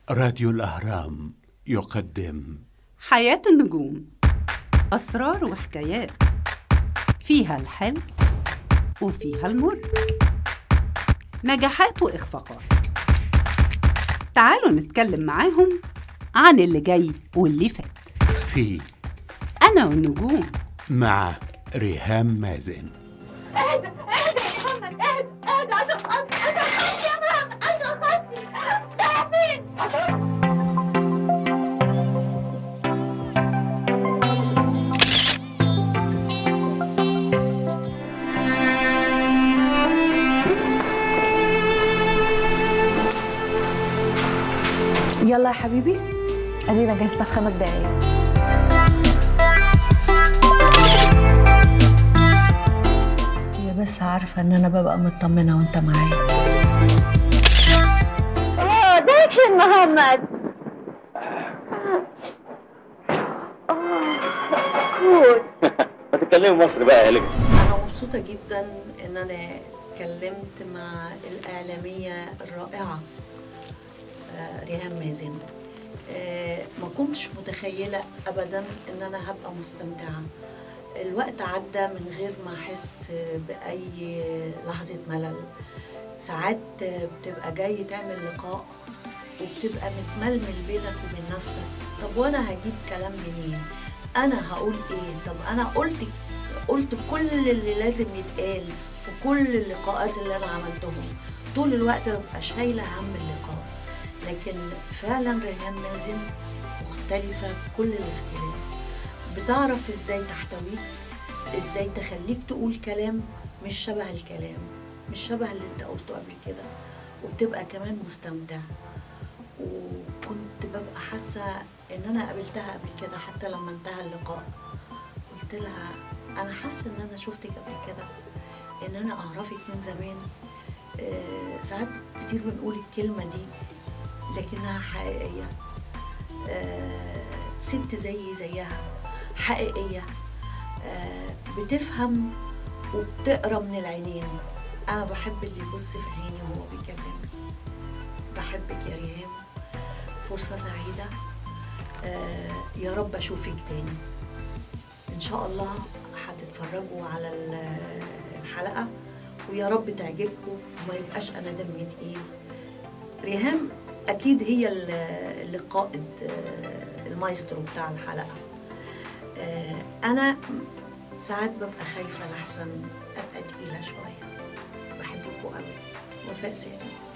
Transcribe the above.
راديو الأهرام يقدم حياة النجوم أسرار وحكايات فيها الحلو وفيها المر نجاحات وإخفاقات تعالوا نتكلم معاهم عن اللي جاي واللي فات في أنا والنجوم مع ريهام مازن اهدى اهدى يا محمد اهدى اهدى عشان خاطري عشان خاطري يا محمد عشان خاطري رايح فين؟ يلا يا حبيبي ادينا جهزنا في خمس دقايق هي بس عارفة إن أنا ببقى مطمنة وأنت معايا اه ده اكشن محمد ما تتكلمي مصري بقى يا لجنة أنا مبسوطة جدا إن أنا اتكلمت مع الإعلامية الرائعة آه، ريهام مازن آه، ما كنتش متخيلة أبدا إن أنا هبقى مستمتعة الوقت عدى من غير ما أحس بأي لحظة ملل ساعات بتبقى جاي تعمل لقاء وبتبقى متململ بينك وبين نفسك طب وانا هجيب كلام منين انا هقول ايه طب انا قلت قلت كل اللي لازم يتقال في كل اللقاءات اللي انا عملتهم طول الوقت ببقى شايله هم اللقاء لكن فعلا ريهام مازن مختلفه بكل الاختلاف بتعرف ازاي تحتويك ازاي تخليك تقول كلام مش شبه الكلام مش شبه اللي انت قلته قبل كده وبتبقى كمان مستمتع وكنت ببقى حاسه ان انا قابلتها قبل كده حتى لما انتهى اللقاء قلت لها انا حاسه ان انا شفتك قبل كده ان انا اعرفك من زمان آه، ساعات كتير بنقول الكلمه دي لكنها حقيقيه آه، ست زي زيها حقيقيه آه، بتفهم وبتقرا من العينين انا بحب اللي يبص في عيني وهو بيكلمني بحبك يا ريهام فرصة سعيدة آه يا رب أشوفك تاني إن شاء الله هتتفرجوا على ال- الحلقة ويا رب تعجبكم وما يبقاش أنا دمي تقيل ريهام أكيد هي ال- اللي قائد آه، المايسترو بتاع الحلقة آه أنا ساعات ببقى خايفة لحسن أبقى تقيلة شوية بحبكم قوي وفاء سالم